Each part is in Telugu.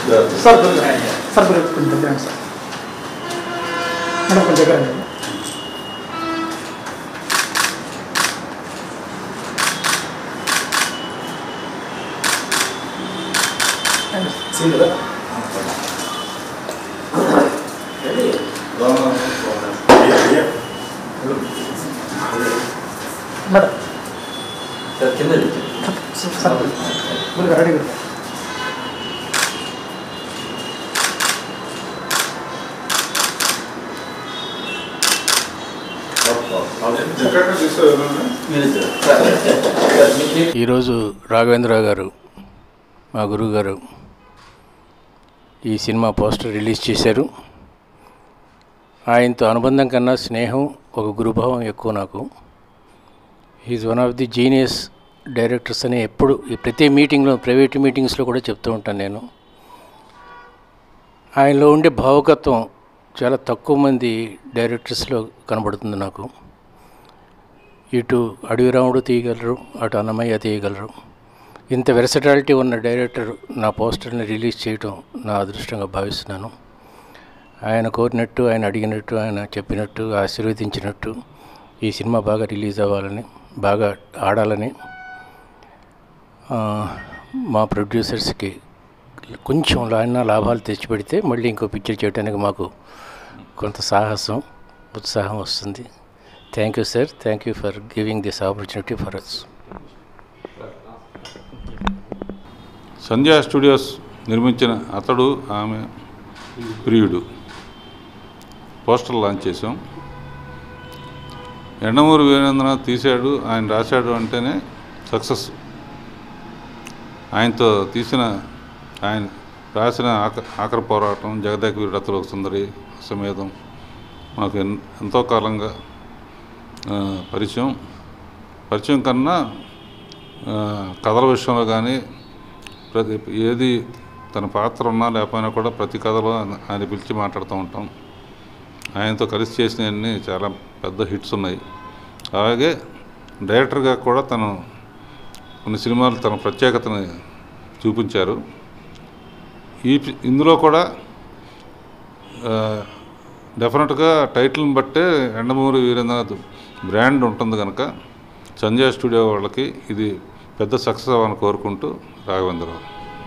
సార్ కొద్దిగా సార్ కొద్దిగా కొంచెం దగ్గర రండి సార్ మేడం కొంచెం దగ్గర రండి. మేడం సార్ కింద సార్ సార్ కొద్దిగా రెడీగా ఉండండి. ఈరోజు రాఘవేంద్రరావు గారు మా గురువు గారు ఈ సినిమా పోస్టర్ రిలీజ్ చేశారు ఆయనతో అనుబంధం కన్నా స్నేహం ఒక గురుభావం ఎక్కువ నాకు is one of the genius directors అని ఎప్పుడు ఈ ప్రతి మీటింగ్లో ప్రైవేట్ మీటింగ్స్లో కూడా చెప్తూ ఉంటాను నేను ఆయనలో ఉండే భావకత్వం చాలా తక్కువ మంది డైరెక్టర్స్లో కనబడుతుంది నాకు ఇటు అడవిరాముడు తీయగలరు అటు అన్నమయ్య తీయగలరు ఇంత వెరసటాలిటీ ఉన్న డైరెక్టర్ నా పోస్టర్ని రిలీజ్ చేయటం నా అదృష్టంగా భావిస్తున్నాను ఆయన కోరినట్టు ఆయన అడిగినట్టు ఆయన చెప్పినట్టు ఆశీర్వదించినట్టు ఈ సినిమా బాగా రిలీజ్ అవ్వాలని బాగా ఆడాలని ఆ, మా ప్రొడ్యూసర్స్కి కొంచెం అయినా లాభాలు తెచ్చిపెడితే మళ్ళీ ఇంకో పిక్చర్ చేయడానికి మాకు కొంత సాహసం ఉత్సాహం వస్తుంది thank you sir thank you for giving this opportunity for us Sandhya studios నిర్మించిన అతడు ఆమె ప్రియుడు పోస్టర్ లాంచ్ చేసాం ఎండమూరి వీరేంద్రనాథ్ తీశాడు ఆయన రాశాడు అంటేనే సక్సెస్ ఆయనతో తీసిన ఆయన రాసిన ఆక ఆఖరి పోరాటం జగదేక వీరుడతలో సుందరి సమేతం మాకు ఎన్- ఎంతో కాలంగా ఆ, పరిచయం పరిచయం కన్నా ఆ, కథల విషయంలో కానీ ప్రతి ఏది తన పాత్ర ఉన్నా లేకపోయినా కూడా ప్రతి కథలో ఆయన- ఆయన పిలిచి మాట్లాడుతూ ఉంటాం ఆయనతో కలిసి చేసినవన్నీ చాలా పెద్ద హిట్స్ ఉన్నాయి అలాగే డైరెక్టర్గా కూడా తను కొన్ని సినిమాలు తన ప్రత్యేకతని చూపించారు ఈ పి- ఇందులో కూడా ఆ, డెఫినెట్గా టైటిల్ని బట్టే ఎండమూరి వీరేంద్రనాథ్ బ్రాండ్ ఉంటుంది కనుక సంజయ్ స్టూడియో వాళ్ళకి ఇది పెద్ద సక్సెస్ అవ్వాలని కోరుకుంటూ రాఘవేంద్రరావు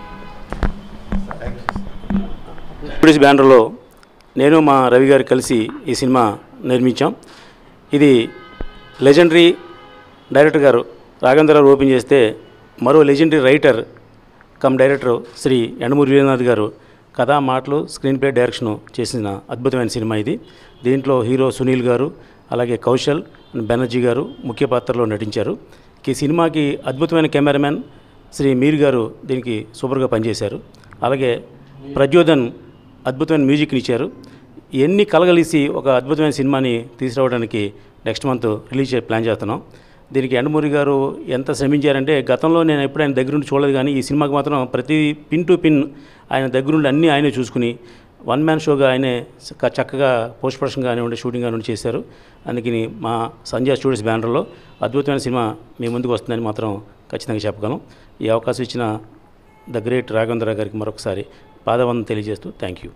స్టూడియోస్ బ్యానర్లో నేను మా రవి గారు కలిసి ఈ సినిమా నిర్మించాం ఇది లెజెండరీ డైరెక్టర్ గారు రాఘవేంద్రరావు ఓపెన్ చేస్తే మరో legendary writer cum director Shri Yandamuri Veeranath garu కథా మాటలు స్క్రీన్ ప్లే డైరెక్షన్ చేసిన అద్భుతమైన సినిమా ఇది దీంట్లో హీరో సునీల్ గారు అలాగే కౌశల్ బెనర్జీ గారు ముఖ్య పాత్రలో నటించారు ఈ సినిమాకి అద్భుతమైన కెమెరామెన్ శ్రీ మీర్ గారు దీనికి సూపర్గా పనిచేశారు అలాగే ప్రచోదన్ అద్భుతమైన మ్యూజిక్ని ఇచ్చారు ఇవన్నీ కలగలిసి ఒక అద్భుతమైన సినిమాని తీసుకురావడానికి నెక్స్ట్ మంత్ రిలీజ్ చే ప్లాన్ చేస్తున్నాం దీనికి ఎండమూరి గారు ఎంత శ్రమించారంటే గతంలో నేను ఎప్పుడు ఆయన దగ్గరుండి చూడలేదు కానీ ఈ సినిమాకి మాత్రం ప్రతి పిన్ టు పిన్ ఆయన దగ్గరుండి అన్నీ ఆయనే చూసుకుని వన్ మ్యాన్ షోగా ఆయనే చక్క- చక్కగా పోస్ట్ ప్రొడక్షన్ కానివ్వండి షూటింగ్ కానివ్వండి చేశారు అందుకని మా సంజయ్ స్టూడియోస్ బ్యానర్లో అద్భుతమైన సినిమా మీ ముందుకు వస్తుందని మాత్రం ఖచ్చితంగా చెప్పగలం ఈ అవకాశం ఇచ్చిన ద గ్రేట్ రాఘవేంద్ర గారికి మరొకసారి పాదవందం తెలియజేస్తూ థ్యాంక్ యూ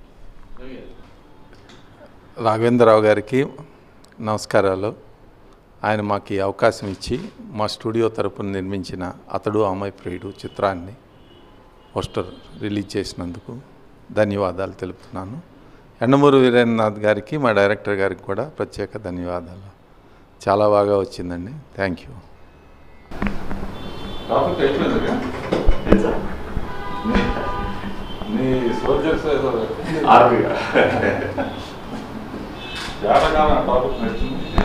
రాఘవేంద్రరావు గారికి నమస్కారాలు ఆయన మాకు ఈ అవకాశం ఇచ్చి మా స్టూడియో తరపున నిర్మించిన అతడు అమ్మాయి ప్రియుడు చిత్రాన్ని పోస్టర్ రిలీజ్ చేసినందుకు ధన్యవాదాలు తెలుపుతున్నాను ఎండమూరు వీరేంద్రనాథ్ గారికి మా డైరెక్టర్ గారికి కూడా ప్రత్యేక ధన్యవాదాలు చాలా బాగా వచ్చిందండి థ్యాంక్ యూ నీ సోల్జర్స్ ఆర్మీగా జాతకాలం టాపిక్ నచ్చింది